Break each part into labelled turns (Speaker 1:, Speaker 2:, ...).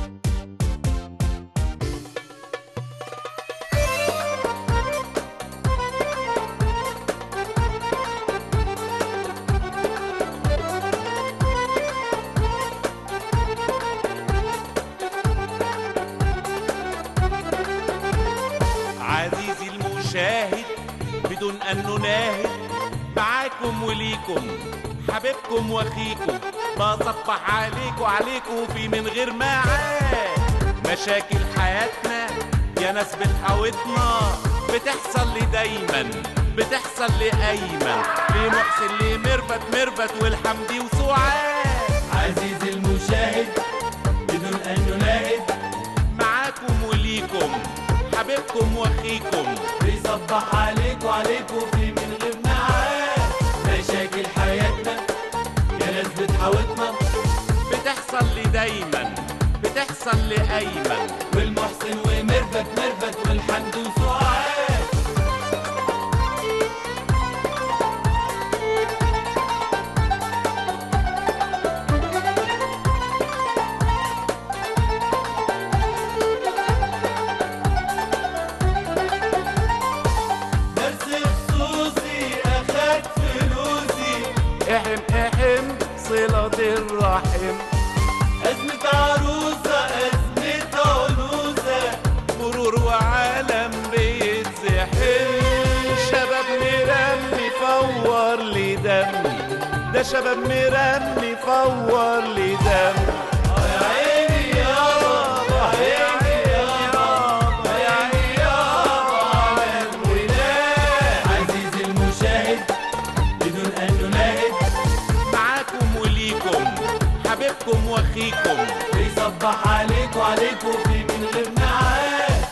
Speaker 1: عزيزي المشاهد بدون أن نناهد معاكم وليكم حبيبكم واخيكم بصبح عليكم عليكم في من غير معاد مشاكل حياتنا يا ناس بتحاوطنا بتحصل لي دايما بتحصل لأيمن لمحسن لمرفت مرفت والحمدي وسعاد
Speaker 2: عزيزي المشاهد بدون أن نناهد
Speaker 1: معاكم وليكم حبيبكم واخيكم
Speaker 2: بيصبح عليك وعليكم في من غير معاد مشاكل حياتنا يا ناس بتحاوطنا
Speaker 1: بتحصل لي دايما بتحصل لأيمن
Speaker 2: والمحسن ومرفت مرفت والحمد وسعاد درس خصوصي أخدت فلوسي
Speaker 1: احم احم صلة الرحم
Speaker 2: أزمة عروسة أزمة عنوسة
Speaker 1: مرور وعالم بيتزحم شباب مرمي فور لي دمي ده شباب مرمي فور لي دمي
Speaker 2: يا عيني يابا يا عيني يابا يا عيني يابا على الولاد عزيزي المشاهد بدون أن نناهد
Speaker 1: معاكم وليكم حبيبكم واخيكم
Speaker 2: بيصبح عليك وعليكم في من غير معاد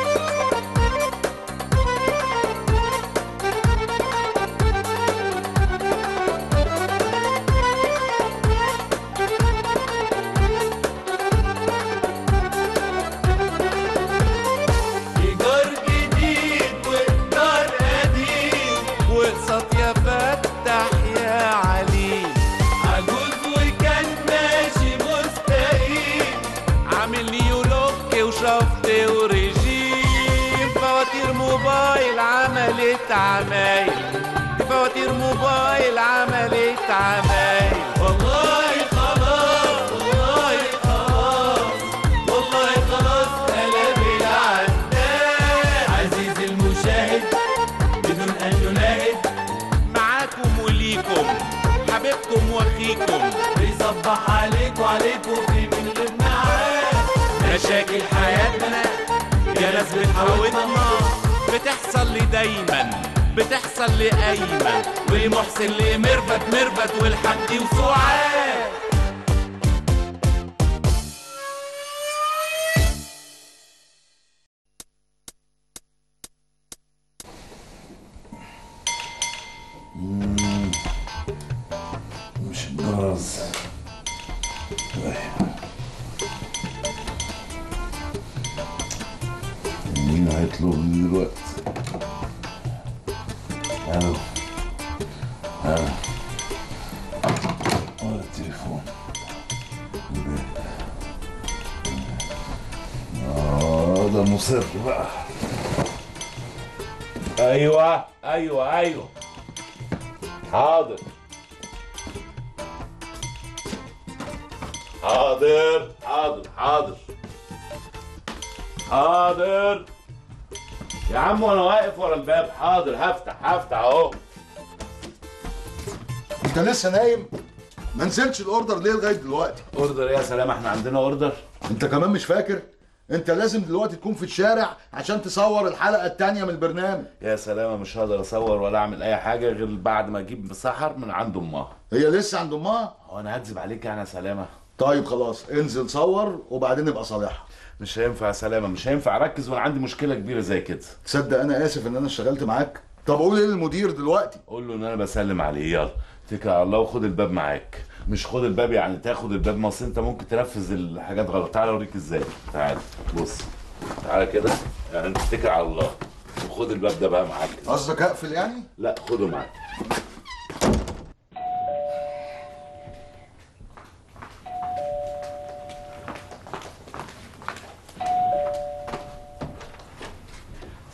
Speaker 2: إيجار جديد وإيجار قديم
Speaker 1: واقسط يا فتح يا عليم
Speaker 2: عجوز وكان ماشي مستقيم
Speaker 1: عامل نيو لوك وشفط ورجيم فواتير موبايل عملت عمايل فواتير موبايل عملت عمايل
Speaker 2: والله خلاص والله خلاص والله خلاص قلب العداد عزيزي المشاهد بدون ان نناهد
Speaker 1: معاكم وليكم حبيبكم واخيكم
Speaker 2: بيصبح عليك وعليكم في من غير معاد
Speaker 1: مشاكل حياتنا يا ناس بتحاوطنا بتحصل لي دايما بتحصل لأيمن ولمحسن لمرفت مرفت والحمدي وسعاد
Speaker 3: مش الجرس مين هيطلبني دلوقتي الو الو ولا التليفون البيت. اه ده مصر بقى
Speaker 1: ايوه ايوه ايوه حاضر حاضر حاضر حاضر حاضر يا عم وانا واقف ورا الباب حاضر هفتح هفتح اهو
Speaker 4: انت لسه نايم ما نزلتش الاوردر ليه لغايه دلوقتي
Speaker 1: اوردر يا سلام احنا عندنا اوردر
Speaker 4: انت كمان مش فاكر انت لازم دلوقتي تكون في الشارع عشان تصور الحلقه التانية من البرنامج
Speaker 1: يا سلامة مش هقدر اصور ولا اعمل اي حاجة غير بعد ما اجيب سحر من عند امها
Speaker 4: هي لسه عند امها
Speaker 1: هو انا هكذب عليك يعني يا سلامة
Speaker 4: طيب خلاص انزل صور وبعدين نبقى صالحها
Speaker 1: مش هينفع يا سلامة مش هينفع اركز وانا عندي مشكلة كبيرة زي كده
Speaker 4: تصدق انا اسف ان انا اشتغلت معاك طب قول ايه للمدير دلوقتي
Speaker 1: قول له ان انا بسلم عليه يلا اتكل على الله وخد الباب معاك مش خد الباب يعني تاخد الباب ما أصل انت ممكن تنفذ الحاجات غلط تعالى اوريك ازاي تعالى بص تعالى كده يعني انت اتكل على الله وخد الباب ده بقى معاك
Speaker 4: قصدك اقفل يعني
Speaker 1: لا خده معاك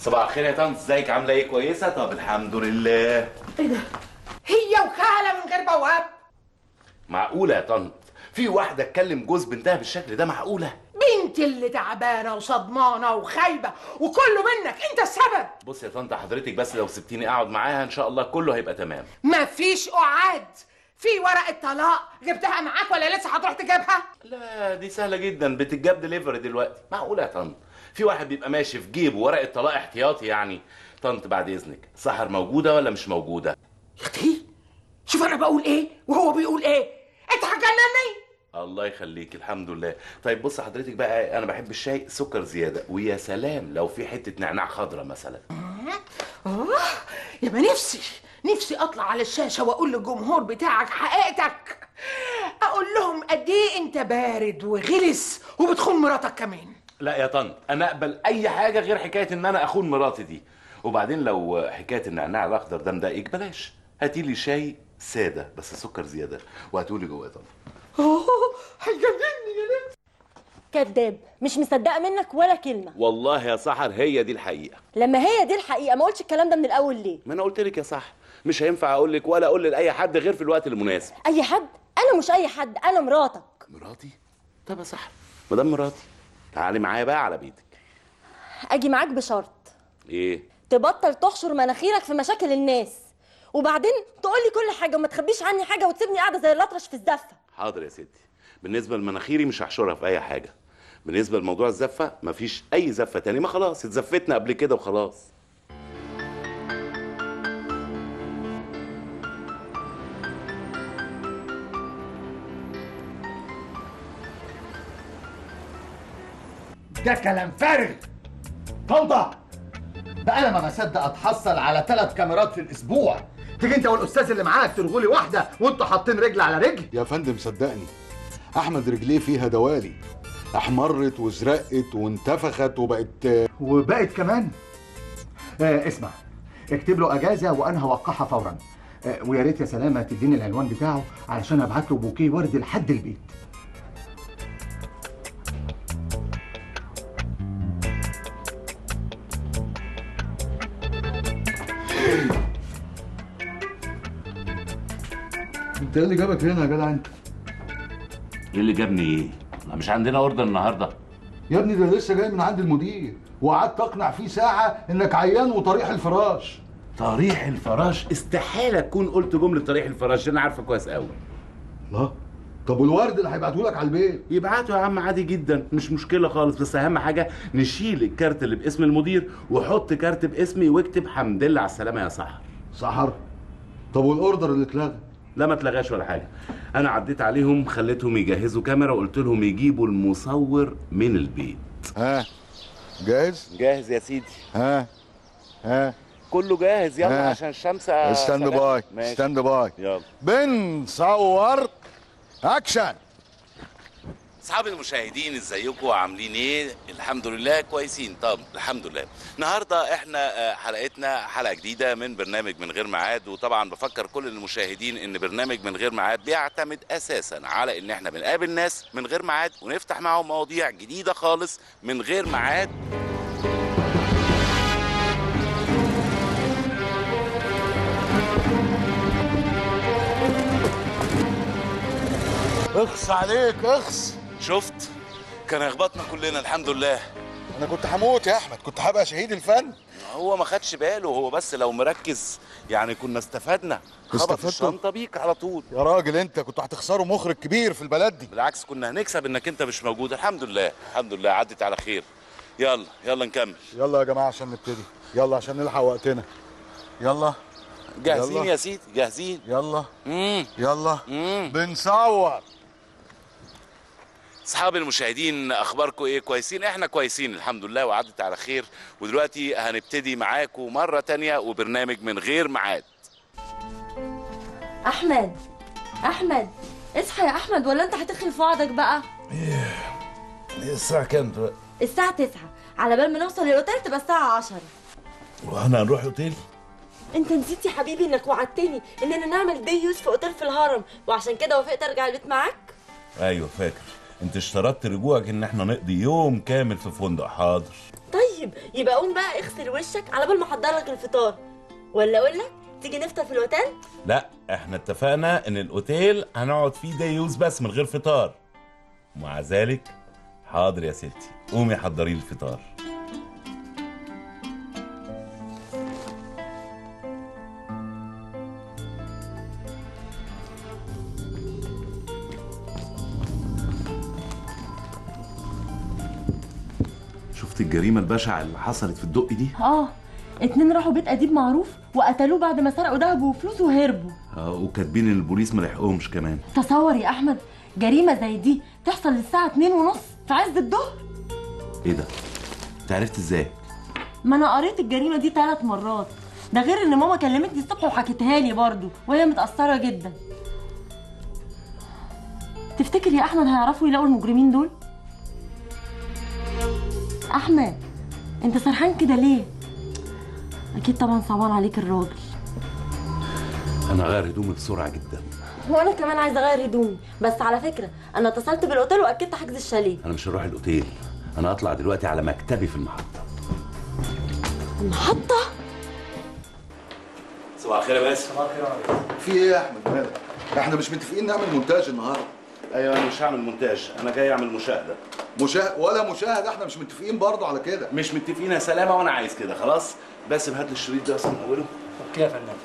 Speaker 1: صباح الخير يا طنط ازيك عامله ايه كويسه طب الحمد لله
Speaker 5: ايه ده هي وخاله من غير بواب
Speaker 1: معقوله يا طنط في واحده تكلم جوز بنتها بالشكل ده معقوله
Speaker 5: بنت اللي تعبانه وصدمانه وخايبه وكله منك انت السبب
Speaker 1: بص يا طنط حضرتك بس لو سبتيني اقعد معاها ان شاء الله كله هيبقى تمام
Speaker 5: مفيش قعاد في ورقه طلاق جبتها معاك ولا لسه هتروح تجيبها
Speaker 1: لا دي سهله جدا بتتجاب دليفري دلوقتي معقوله يا طنط في واحد بيبقى ماشي في جيبه ورقه طلاق احتياطي يعني طنط بعد اذنك سحر موجوده ولا مش موجوده
Speaker 5: يا اختي شوف انا بقول ايه وهو بيقول ايه انت هتجنني
Speaker 1: الله يخليك الحمد لله طيب بص حضرتك بقى انا بحب الشاي سكر زياده ويا سلام لو في حته نعناع خضراء مثلا
Speaker 5: اه يبقى نفسي نفسي اطلع على الشاشه واقول للجمهور بتاعك حقيقتك اقول لهم قد ايه انت بارد وغلس وبتخون مراتك كمان
Speaker 1: لا يا طنط انا اقبل اي حاجه غير حكايه ان انا اخون مراتي دي وبعدين لو حكايه النعناع الاخضر ده مضايقك بلاش هاتي لي شاي ساده بس سكر زياده وهاتولي جوه يا طنط
Speaker 5: اوه هيجنني يا نفسي
Speaker 6: كذاب مش مصدقه منك ولا كلمه
Speaker 1: والله يا سحر هي دي الحقيقه
Speaker 6: لما هي دي الحقيقه ما قلتش الكلام ده من الاول ليه
Speaker 1: ما انا قلت لك يا سحر مش هينفع اقول لك ولا اقول لاي حد غير في الوقت المناسب
Speaker 6: اي حد انا مش اي حد انا مراتك
Speaker 1: مراتي طب يا سحر مدام مراتي تعالي معايا بقى على بيتك
Speaker 6: اجي معاك بشرط
Speaker 1: ايه
Speaker 6: تبطل تحشر مناخيرك في مشاكل الناس وبعدين تقولي كل حاجه وما تخبيش عني حاجه وتسيبني قاعده زي الاطرش في الزفه
Speaker 1: حاضر يا ستي بالنسبه لمناخيري مش هحشرها في اي حاجه بالنسبه لموضوع الزفه مفيش اي زفه تاني ما خلاص اتزفتنا قبل كده وخلاص
Speaker 4: ده كلام فارغ طنطا ده انا ما بصدق اتحصل على ثلاث كاميرات في الاسبوع تيجي انت والاستاذ اللي معاك تلغوا لي واحده وانتوا حاطين رجل على رجل
Speaker 7: يا فندم صدقني احمد رجليه فيها دوالي احمرت وازرقت وانتفخت وبقت
Speaker 4: وبقت كمان آه اسمع اكتب له اجازه وانا هوقعها فورا آه ويا ريت يا سلامه تديني العنوان بتاعه علشان ابعت له بوكيه ورد لحد البيت انت إيه اللي جابك هنا يا جدع انت
Speaker 1: ايه اللي جابني ايه لا مش عندنا اوردر النهارده
Speaker 7: يا ابني ده لسه جاي من عند المدير وقعدت اقنع فيه ساعه انك عيان وطريح الفراش
Speaker 1: طريح الفراش استحاله تكون قلت جمله طريح الفراش انا عارفه كويس قوي
Speaker 7: لا طب والورد اللي هيبعته لك على البيت
Speaker 1: يبعتوا يا عم عادي جدا مش مشكله خالص بس اهم حاجه نشيل الكارت اللي باسم المدير وحط كارت باسمي واكتب حمد لله على السلامه يا سحر
Speaker 7: سحر طب والاوردر اللي اتلغى
Speaker 1: لا ما اتلغاش ولا حاجه انا عديت عليهم خليتهم يجهزوا كاميرا وقلت لهم يجيبوا المصور من البيت
Speaker 7: ها جاهز
Speaker 1: جاهز يا سيدي
Speaker 7: ها ها
Speaker 1: كله جاهز يلا
Speaker 7: ها.
Speaker 1: عشان الشمس
Speaker 7: ستاند باي
Speaker 1: ماشي
Speaker 7: ستاند باي
Speaker 1: يلا
Speaker 7: بنصور اكشن
Speaker 1: اصحاب المشاهدين ازيكم عاملين ايه الحمد لله كويسين طب الحمد لله النهارده احنا آه، حلقتنا حلقه جديده من برنامج من غير ميعاد وطبعا بفكر كل المشاهدين ان برنامج من غير ميعاد بيعتمد اساسا على ان احنا بنقابل ناس من غير ميعاد ونفتح معاهم مواضيع جديده خالص من غير ميعاد
Speaker 7: اخص عليك اخص
Speaker 1: شفت كان يخبطنا كلنا الحمد لله
Speaker 7: انا كنت هموت يا احمد كنت هبقى شهيد الفن
Speaker 1: هو ما خدش باله هو بس لو مركز يعني كنا استفدنا خبط
Speaker 7: استفدتوا؟
Speaker 1: الشنطه بيك على طول
Speaker 7: يا راجل انت كنت هتخسروا مخرج كبير في البلد دي
Speaker 1: بالعكس كنا هنكسب انك انت مش موجود الحمد لله الحمد لله عدت على خير يلا يلا نكمل
Speaker 7: يلا يا جماعه عشان نبتدي يلا عشان نلحق وقتنا يلا
Speaker 1: جاهزين
Speaker 7: يلا.
Speaker 1: يا سيدي جاهزين
Speaker 7: يلا
Speaker 1: امم
Speaker 7: يلا
Speaker 1: امم
Speaker 7: بنصور
Speaker 1: اصحاب المشاهدين اخباركم ايه كويسين احنا كويسين الحمد لله وعدت على خير ودلوقتي هنبتدي معاكم مره تانية وبرنامج من غير ميعاد
Speaker 6: احمد احمد اصحى يا احمد ولا انت هتخلي في وعدك بقى
Speaker 3: الساعة كام دلوقتي؟
Speaker 6: الساعه 9 على بال ما نوصل الاوتيل تبقى الساعه 10
Speaker 3: واحنا هنروح اوتيل؟
Speaker 6: انت نسيت يا حبيبي انك وعدتني اننا نعمل دي يوز في اوتيل في الهرم وعشان كده وافقت ارجع البيت معاك
Speaker 3: ايوه فاكر انت اشترطت رجوعك ان احنا نقضي يوم كامل في فندق حاضر
Speaker 6: طيب طيب يبقى قوم بقى اغسل وشك على بال ما احضر لك الفطار ولا اقول لك تيجي نفطر في الاوتيل
Speaker 1: لا احنا اتفقنا ان الاوتيل هنقعد فيه دي يوز بس من غير فطار ومع ذلك حاضر يا ستي قومي حضري لي الفطار شفت الجريمة البشعة اللي حصلت في الدق دي؟
Speaker 6: اه اتنين راحوا بيت اديب معروف وقتلوه بعد ما سرقوا دهب وفلوس وهربوا
Speaker 1: اه وكاتبين ان البوليس ما لحقهمش كمان
Speaker 6: تصور يا احمد جريمه زي دي تحصل الساعه اتنين ونص في عز الظهر
Speaker 1: ايه ده؟ انت عرفت ازاي؟
Speaker 6: ما انا قريت الجريمه دي ثلاث مرات ده غير ان ماما كلمتني الصبح وحكتها لي برضو وهي متاثره جدا تفتكر يا احمد هيعرفوا يلاقوا المجرمين دول احمد انت سرحان كده ليه اكيد طبعا صعبان عليك الراجل
Speaker 1: انا غير هدومي بسرعة جدا
Speaker 6: وانا كمان عايزه اغير هدومي بس على فكره انا اتصلت بالاوتيل واكدت حجز الشاليه
Speaker 1: انا مش هروح الاوتيل انا هطلع دلوقتي على مكتبي في المحطة
Speaker 6: المحطه
Speaker 1: صباح الخير يا باسم
Speaker 7: في ايه يا احمد مالك احنا مش متفقين نعمل مونتاج النهارده
Speaker 1: ايوه انا مش هعمل مونتاج انا جاي اعمل مشاهده
Speaker 7: مشاهد ولا مشاهد احنا مش متفقين برضه على كده
Speaker 1: مش متفقين يا سلامه وانا عايز كده خلاص باسم هات لي الشريط ده اصلا من اوله
Speaker 2: اوكي يا فنان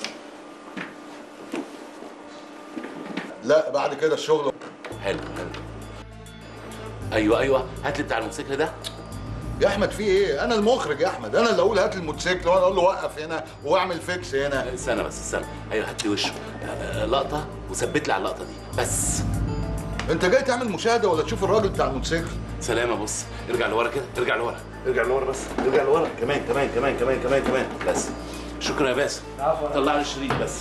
Speaker 7: لا بعد كده الشغل
Speaker 1: حلو حلو ايوه ايوه هات لي بتاع الموتوسيكل ده
Speaker 7: يا احمد في ايه انا المخرج يا احمد انا اللي اقول هات لي الموتوسيكل وانا اقول له وقف هنا واعمل فيكس هنا
Speaker 1: استنى بس استنى ايوه هات لي وشه آه، آه، لقطه وثبت لي على اللقطه دي بس
Speaker 7: انت جاي تعمل مشاهده ولا تشوف الراجل بتاع الموتوسيكل
Speaker 1: سلامه بص ارجع لورا كده ارجع لورا ارجع لورا بس ارجع لورا كمان كمان كمان كمان كمان كمان بس شكرا يا باسم
Speaker 2: عفواً.
Speaker 1: طلع لي الشريط بس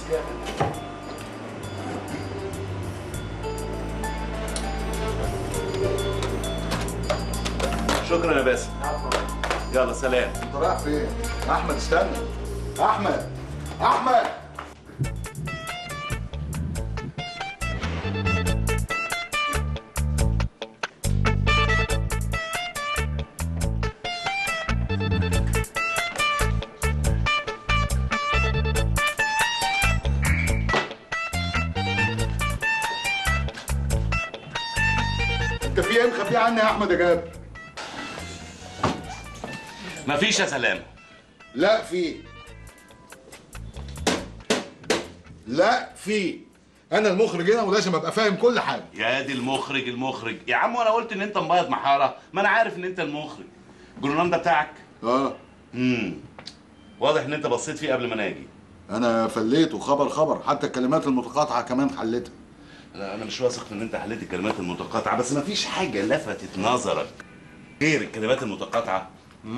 Speaker 1: شكرا يا باسم يلا سلام
Speaker 7: انت رايح فين احمد استنى احمد احمد انت في ايه مخبيه عني يا احمد يا جابر
Speaker 1: مفيش يا سلام
Speaker 7: لا في لا في انا المخرج هنا ولازم ابقى فاهم كل حاجه
Speaker 1: يا دي المخرج المخرج يا عم وانا قلت ان انت مبيض محاره ما انا عارف ان انت المخرج الجرنان ده بتاعك
Speaker 7: اه
Speaker 1: امم واضح ان انت بصيت فيه قبل ما انا اجي
Speaker 7: انا فليت وخبر خبر حتى الكلمات المتقاطعه كمان حلتها
Speaker 1: لا انا مش واثق ان انت حليت الكلمات المتقاطعه بس ما فيش حاجه لفتت نظرك غير الكلمات المتقاطعه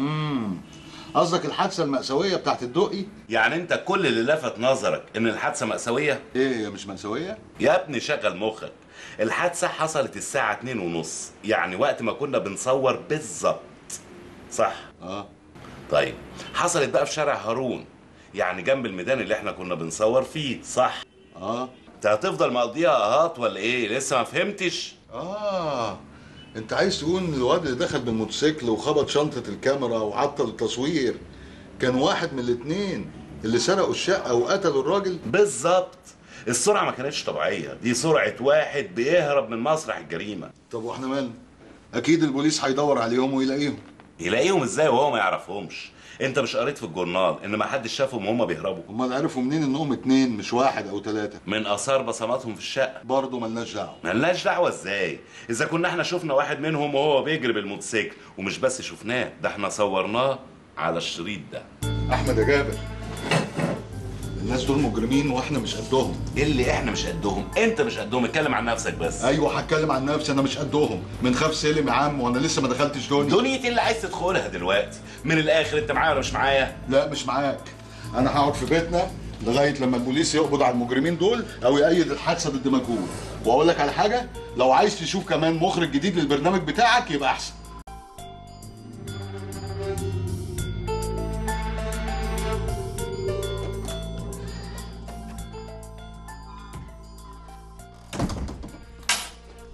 Speaker 7: قصدك الحادثه المأساويه بتاعت الدقي
Speaker 1: يعني انت كل اللي لفت نظرك ان الحادثه مأساويه
Speaker 7: ايه هي مش مأساويه
Speaker 1: يا ابني شغل مخك الحادثه حصلت الساعه 2 ونص يعني وقت ما كنا بنصور بالظبط صح
Speaker 7: اه
Speaker 1: طيب حصلت بقى في شارع هارون يعني جنب الميدان اللي احنا كنا بنصور فيه صح
Speaker 7: اه
Speaker 1: انت هتفضل مقضيها اهات ولا ايه لسه ما فهمتش
Speaker 7: اه انت عايز تقول ان الواد اللي دخل بالموتوسيكل وخبط شنطه الكاميرا وعطل التصوير كان واحد من الاتنين اللي سرقوا الشقه وقتلوا الراجل
Speaker 1: بالظبط السرعه ما كانتش طبيعيه دي سرعه واحد بيهرب من مسرح الجريمه
Speaker 7: طب واحنا مالنا اكيد البوليس هيدور عليهم ويلاقيهم
Speaker 1: يلاقيهم ازاي وهو ما يعرفهمش انت مش قريت في الجورنال ان ما حدش شافهم وهم بيهربوا
Speaker 7: امال عرفوا منين انهم اتنين مش واحد او ثلاثه
Speaker 1: من اثار بصماتهم في الشقه
Speaker 7: برضه ملناش دعوه
Speaker 1: ملناش دعوه ازاي اذا كنا احنا شفنا واحد منهم وهو بيجري بالموتوسيكل ومش بس شفناه ده احنا صورناه على الشريط ده
Speaker 7: احمد يا جابر الناس دول مجرمين واحنا مش قدهم
Speaker 1: إيه اللي احنا مش قدهم انت مش قدهم اتكلم عن نفسك بس
Speaker 7: ايوه هتكلم عن نفسي انا مش قدهم من خاف سلم يا عم وانا لسه ما دخلتش دنيا
Speaker 1: دنيتي اللي عايز تدخلها دلوقتي من الاخر انت معايا ولا مش معايا
Speaker 7: لا مش معاك انا هقعد في بيتنا لغايه لما البوليس يقبض على المجرمين دول او يأيد الحادثه ضد مجهول واقول لك على حاجه لو عايز تشوف كمان مخرج جديد للبرنامج بتاعك يبقى احسن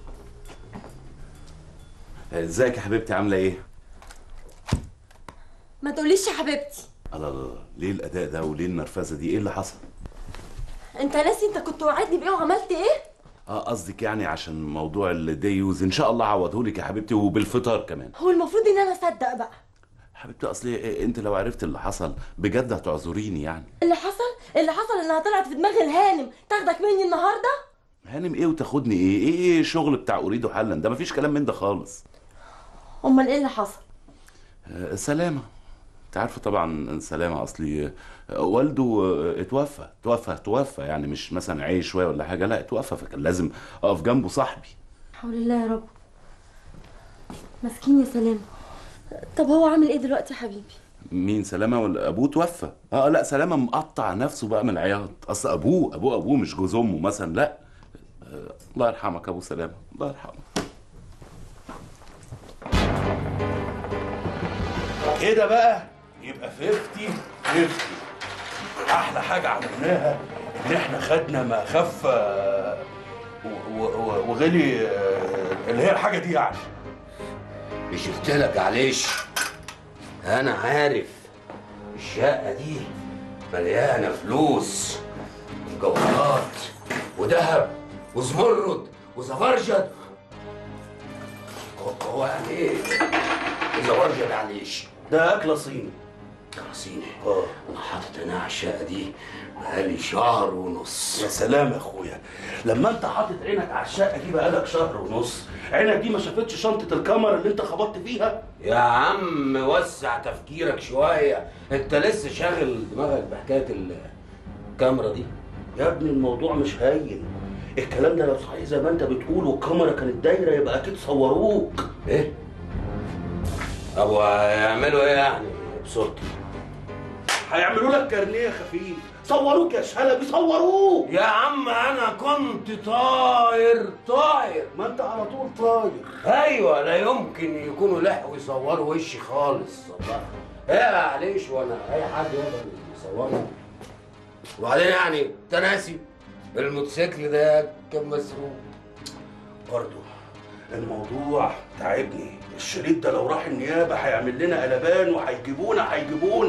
Speaker 1: ازيك يا حبيبتي عامله ايه
Speaker 6: ما تقوليش يا حبيبتي
Speaker 1: الله الله الله. ليه الاداء ده وليه النرفزه دي ايه اللي حصل
Speaker 6: انت ناسي انت كنت وعدني بايه وعملت ايه
Speaker 1: اه قصدك يعني عشان موضوع الديوز ان شاء الله عوضهولك يا حبيبتي وبالفطار كمان
Speaker 6: هو المفروض ان انا اصدق بقى
Speaker 1: حبيبتي اصل إيه انت لو عرفت اللي حصل بجد هتعذريني يعني
Speaker 6: اللي حصل اللي حصل انها طلعت في دماغ الهانم تاخدك مني النهارده
Speaker 1: هانم ايه وتاخدني ايه ايه ايه شغل بتاع اريد حلا ده مفيش كلام من ده خالص
Speaker 6: امال ايه اللي حصل
Speaker 1: آه، سلامة انت عارفة طبعا سلامة اصلي آه، والده آه، اتوفى توفى توفى يعني مش مثلا عايش شوية ولا حاجة لا اتوفى فكان لازم اقف جنبه صاحبي
Speaker 6: حول الله يا رب مسكين يا سلام طب هو عامل ايه دلوقتي يا حبيبي
Speaker 1: مين سلامة ولا ابوه توفى اه لا سلامة مقطع نفسه بقى من العياط اصل ابوه ابوه ابوه مش جوز امه مثلا لا آه، الله يرحمك ابو سلامة الله يرحمه
Speaker 3: كده بقى يبقى فيفتي فيفتي احلى حاجه عملناها ان احنا خدنا ما خف آه، و- و- وغلي آه، اللي هي الحاجه دي يعني
Speaker 8: مش قلت لك معلش انا عارف الشقه دي مليانه فلوس وجوهرات وذهب وزمرد وزفرجد هو- هو يعني ايه زفرجد معلش
Speaker 3: ده اكله صيني
Speaker 8: رصيني
Speaker 3: اه
Speaker 8: انا حاطط هنا على الشقه دي بقالي شهر ونص
Speaker 3: يا سلام يا اخويا لما انت حاطط عينك على الشقه دي بقالك شهر ونص عينك دي ما شافتش شنطه الكاميرا اللي انت خبطت فيها
Speaker 8: يا عم وسع تفكيرك شويه انت لسه شاغل دماغك بحكايه الكاميرا دي
Speaker 3: يا ابني الموضوع مش هين الكلام ده لو صحيح زي ما انت بتقول والكاميرا كانت دايره يبقى اكيد صوروك
Speaker 8: ايه طب هيعملوا ايه يعني بصورتي
Speaker 3: هيعملوا لك كارنيه خفيف صوروك يا شلبي صوروك
Speaker 8: يا عم انا كنت طاير طاير
Speaker 3: ما انت على طول طاير
Speaker 8: ايوه لا يمكن يكونوا لحقوا يصوروا وشي خالص والله ايه معلش وانا اي حد يقدر يصورني وبعدين يعني تناسي الموتوسيكل ده كان مسروق
Speaker 3: برضه الموضوع تعبني الشريط ده لو راح النيابه هيعمل لنا قلبان وهيجيبونا هيجيبونا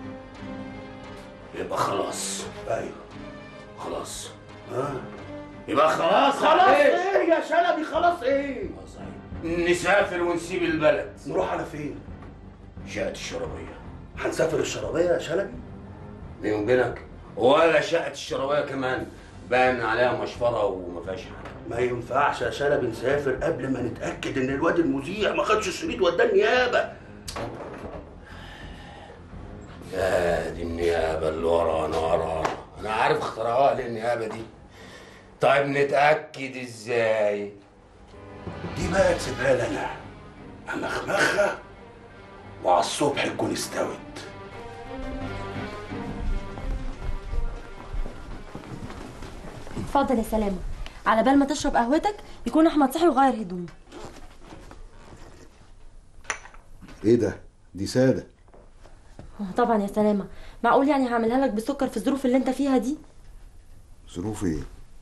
Speaker 8: يبقى خلاص
Speaker 3: ايوه
Speaker 8: خلاص
Speaker 3: ها
Speaker 8: يبقى خلاص
Speaker 3: خلاص
Speaker 8: معلش.
Speaker 3: ايه يا شلبي خلاص ايه
Speaker 8: آه صحيح. نسافر ونسيب البلد
Speaker 3: نروح على فين
Speaker 8: شقة الشرابية
Speaker 3: هنسافر الشرابيه يا شلبي
Speaker 8: بيني وبينك ولا شقة الشرابية كمان باين عليها مشفرة وما فيهاش حاجة
Speaker 3: ما ينفعش يا شلبي نسافر قبل ما نتاكد ان الواد المذيع ما خدش الشريط وداه النيابه
Speaker 8: يا دي النيابة اللي ورانا ورانا أنا عارف اخترعوها ليه النيابة دي طيب نتأكد ازاي؟
Speaker 3: دي بقى تسيبها لي انا امخمخها وعلى الصبح تكون استوت
Speaker 6: اتفضل يا سلامة على بال ما تشرب قهوتك يكون احمد صحي وغير هدومه
Speaker 7: ايه ده دي ساده
Speaker 6: طبعا يا سلامة معقول يعني هعملها لك بسكر في الظروف اللي انت فيها دي
Speaker 7: ظروف ايه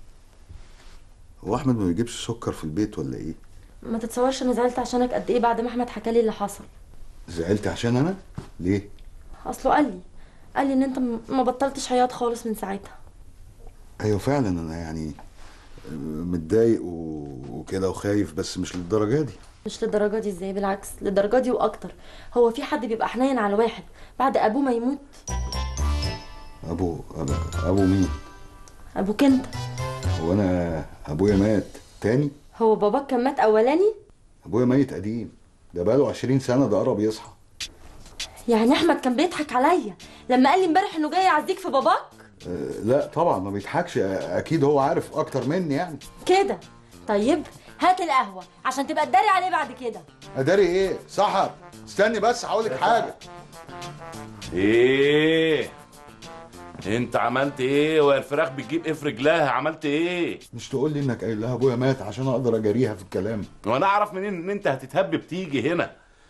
Speaker 7: هو احمد ما بيجيبش سكر في البيت ولا ايه
Speaker 6: ما تتصورش انا زعلت عشانك قد ايه بعد ما احمد حكى لي اللي حصل
Speaker 7: زعلت عشان انا ليه
Speaker 6: اصله قال لي قال لي ان انت م- ما بطلتش عياط خالص من ساعتها
Speaker 7: ايوه فعلا انا يعني متضايق و- وكده وخايف بس مش للدرجه دي
Speaker 6: مش للدرجه دي ازاي بالعكس للدرجه دي واكتر هو في حد بيبقى حنين على واحد بعد ابوه ما يموت
Speaker 7: ابو ابو, أبو مين
Speaker 6: ابوك انت
Speaker 7: هو انا ابويا مات تاني
Speaker 6: هو باباك كان مات اولاني
Speaker 7: ابويا ميت قديم ده بقاله 20 سنه ده قرب يصحى
Speaker 6: يعني احمد كان بيضحك عليا لما قال لي امبارح انه جاي يعزيك في باباك
Speaker 7: أه لا طبعا ما بيضحكش اكيد هو عارف اكتر مني يعني
Speaker 6: كده طيب هات القهوه عشان تبقى تداري عليه بعد كده
Speaker 7: اداري ايه سحر استني بس هقول لك حاجه
Speaker 1: ايه انت عملت ايه والفراخ بتجيب ايه في رجلها عملت ايه
Speaker 7: مش تقول لي انك قايل لها ابويا مات عشان اقدر اجاريها في الكلام
Speaker 1: وانا اعرف منين ان انت هتتهب تيجي هنا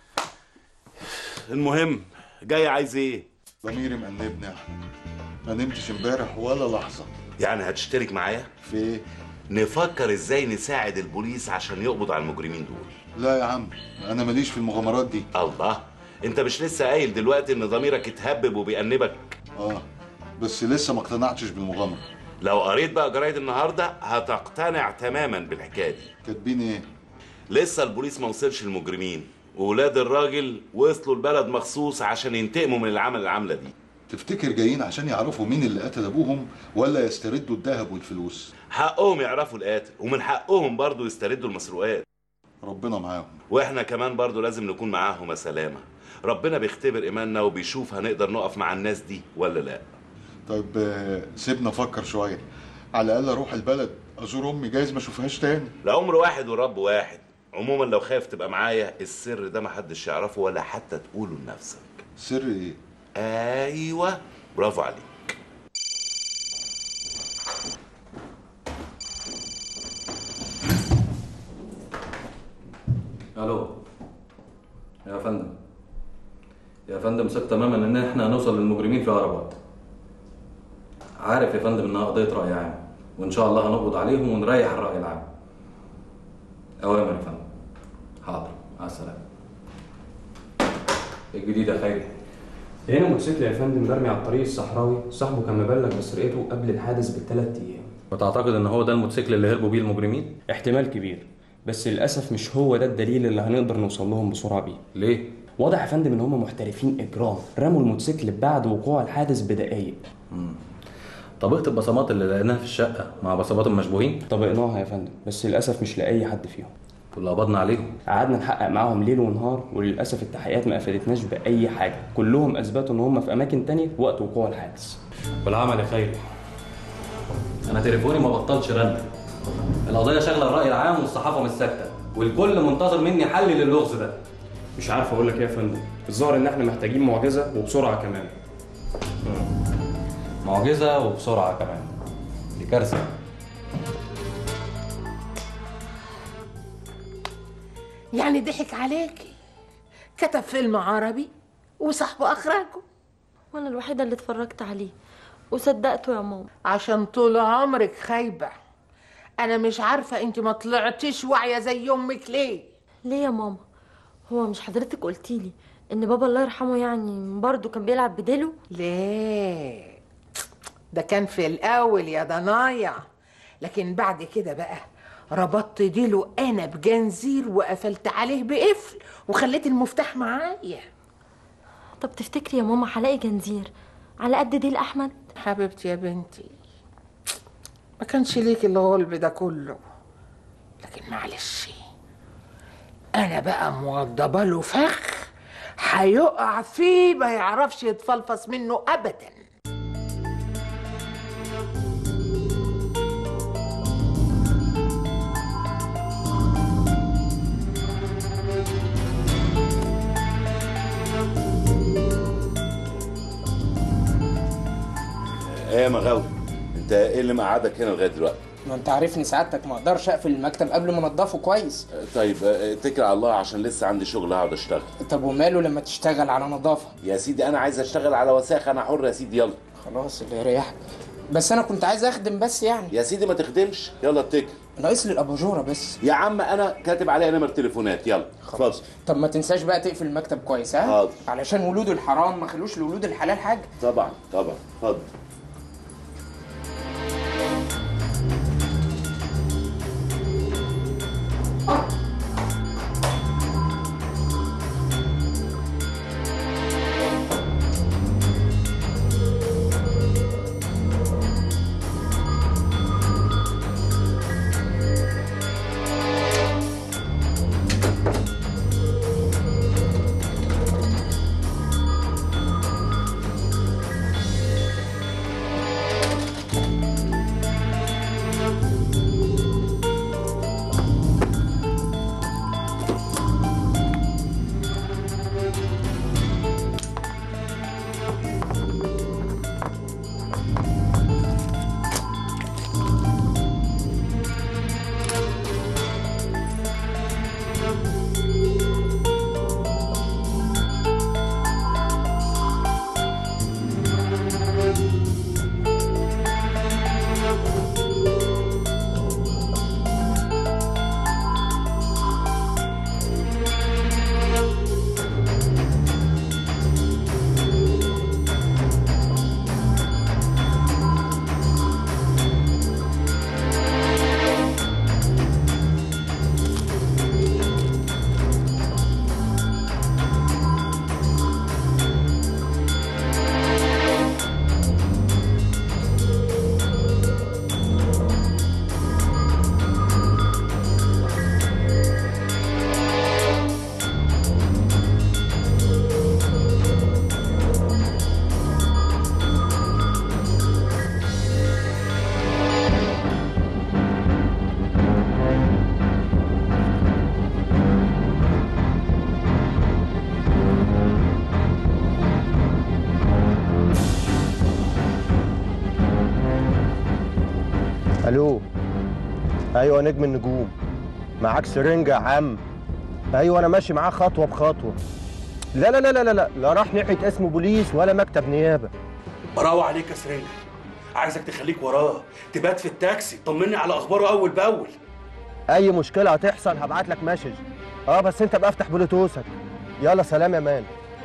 Speaker 1: المهم جاي عايز ايه
Speaker 7: ضميري مأنبني يا احمد ما نمتش امبارح ولا لحظه
Speaker 1: يعني هتشترك معايا
Speaker 7: في ايه
Speaker 1: نفكر ازاي نساعد البوليس عشان يقبض على المجرمين دول
Speaker 7: لا يا عم انا ماليش في المغامرات دي
Speaker 1: الله انت مش لسه قايل دلوقتي ان ضميرك اتهبب وبيأنبك
Speaker 7: اه بس لسه ما اقتنعتش بالمغامره
Speaker 1: لو قريت بقى جرايد النهارده هتقتنع تماما بالحكايه دي
Speaker 7: كاتبين ايه
Speaker 1: لسه البوليس ما وصلش المجرمين وولاد الراجل وصلوا البلد مخصوص عشان ينتقموا من العمل العامله دي
Speaker 7: تفتكر جايين عشان يعرفوا مين اللي قتل ابوهم ولا يستردوا الذهب والفلوس
Speaker 1: حقهم يعرفوا القاتل ومن حقهم برضو يستردوا المسروقات
Speaker 7: ربنا معاهم
Speaker 1: واحنا كمان برضو لازم نكون معاهم يا سلامه ربنا بيختبر ايماننا وبيشوف هنقدر نقف مع الناس دي ولا لا
Speaker 7: طيب آه، سيبنا افكر شويه على الاقل اروح البلد ازور امي جايز ما اشوفهاش تاني
Speaker 1: العمر واحد والرب واحد عموما لو خايف تبقى معايا السر ده محدش يعرفه ولا حتى تقوله لنفسك
Speaker 7: سر ايه
Speaker 1: ايوه برافو عليك
Speaker 9: الو يا فندم يا فندم ثق تماما ان احنا هنوصل للمجرمين في اقرب وقت عارف يا فندم انها قضيه راي عام وان شاء الله هنقبض عليهم ونريح الراي العام اوامر يا فندم حاضر مع السلامه الجديد يا خيري
Speaker 10: لقينا موتوسيكل يا فندم مرمي على الطريق الصحراوي صاحبه كان مبلغ بسرقته قبل الحادث بثلاث ايام
Speaker 9: وتعتقد ان هو ده الموتوسيكل اللي هربوا بيه المجرمين
Speaker 10: احتمال كبير بس للاسف مش هو ده الدليل اللي هنقدر نوصل لهم بسرعه بيه
Speaker 9: ليه
Speaker 10: واضح يا فندم ان هم محترفين اجرام رموا الموتوسيكل بعد وقوع الحادث بدقايق
Speaker 9: طبقت البصمات اللي لقيناها في الشقه مع بصمات المشبوهين
Speaker 10: طبقناها يا فندم بس للاسف مش لاقي حد فيهم
Speaker 9: واللي قبضنا عليهم
Speaker 10: قعدنا نحقق معاهم ليل ونهار وللاسف التحقيقات ما افادتناش باي حاجه كلهم اثبتوا ان هم في اماكن تانية وقت وقوع الحادث
Speaker 9: والعمل يا خيري انا تليفوني ما بطلش رن القضيه شاغله الراي العام والصحافه مش ساكته والكل منتظر مني حل للغز ده
Speaker 10: مش عارف اقول لك ايه يا فندم الظاهر ان احنا محتاجين معجزه وبسرعه كمان
Speaker 9: معجزه وبسرعه كمان دي كارثه
Speaker 5: يعني ضحك عليكي كتب فيلم عربي وصاحبه اخرجه
Speaker 6: وانا الوحيده اللي اتفرجت عليه وصدقته يا ماما
Speaker 5: عشان طول عمرك خايبه انا مش عارفه انت ما طلعتيش واعيه زي امك ليه
Speaker 6: ليه يا ماما هو مش حضرتك قلتيلي ان بابا الله يرحمه يعني برضه كان بيلعب بديله
Speaker 5: ليه ده كان في الاول يا ضنايا لكن بعد كده بقى ربطت ديله انا بجنزير وقفلت عليه بقفل وخليت المفتاح معايا
Speaker 6: طب تفتكري يا ماما هلاقي جنزير على قد ديل احمد
Speaker 5: حبيبتي يا بنتي ما كانش ليك الغلب ده كله لكن معلش انا بقى موضبه له فخ هيقع فيه ما يعرفش يتفلفص منه ابدا
Speaker 1: ايه يا مغاوي انت ايه اللي مقعدك هنا لغايه دلوقتي
Speaker 11: ما انت عارفني سعادتك ما اقدرش اقفل المكتب قبل ما انضفه كويس
Speaker 1: طيب اه، اتكل على الله عشان لسه عندي شغل هقعد اشتغل
Speaker 11: طب وماله لما تشتغل على نظافه
Speaker 1: يا سيدي انا عايز اشتغل على وساخه انا حر يا سيدي يلا
Speaker 11: خلاص اللي يريحك بس انا كنت عايز اخدم بس يعني
Speaker 1: يا سيدي ما تخدمش يلا اتكل
Speaker 11: ناقص لي الاباجوره بس
Speaker 1: يا عم انا كاتب عليها نمر تليفونات يلا اتفضل
Speaker 11: طب ما تنساش بقى تقفل المكتب كويس ها
Speaker 1: حاضر.
Speaker 11: علشان ولود الحرام ما خلوش لولود الحلال حاجه
Speaker 1: طبعا طبعا اتفضل
Speaker 12: الو ايوه نجم النجوم معاك سرنجة يا عم ايوه انا ماشي معاه خطوه بخطوه لا لا لا لا لا لا لا راح ناحيه اسم بوليس ولا مكتب نيابه
Speaker 3: براوة عليك يا سرنجة عايزك تخليك وراه تبات في التاكسي طمني على اخباره اول باول
Speaker 12: اي مشكله هتحصل هبعت لك مسج اه بس انت بقى افتح بلوتوثك يلا سلام يا مان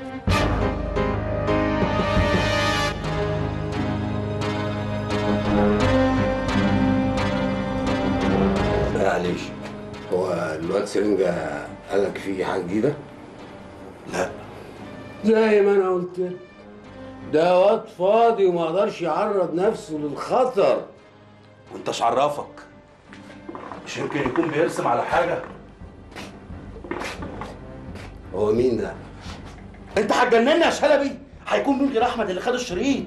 Speaker 8: معلش هو الواد سرنجة قال لك في حاجة جديدة؟
Speaker 3: لا
Speaker 8: زي ما انا قلت لك. ده واد فاضي وما قدرش يعرض نفسه للخطر
Speaker 3: وانتش عرفك مش يمكن يكون بيرسم على حاجة
Speaker 8: هو مين ده؟
Speaker 3: انت هتجننا يا شلبي هيكون مين غير احمد اللي خد الشريط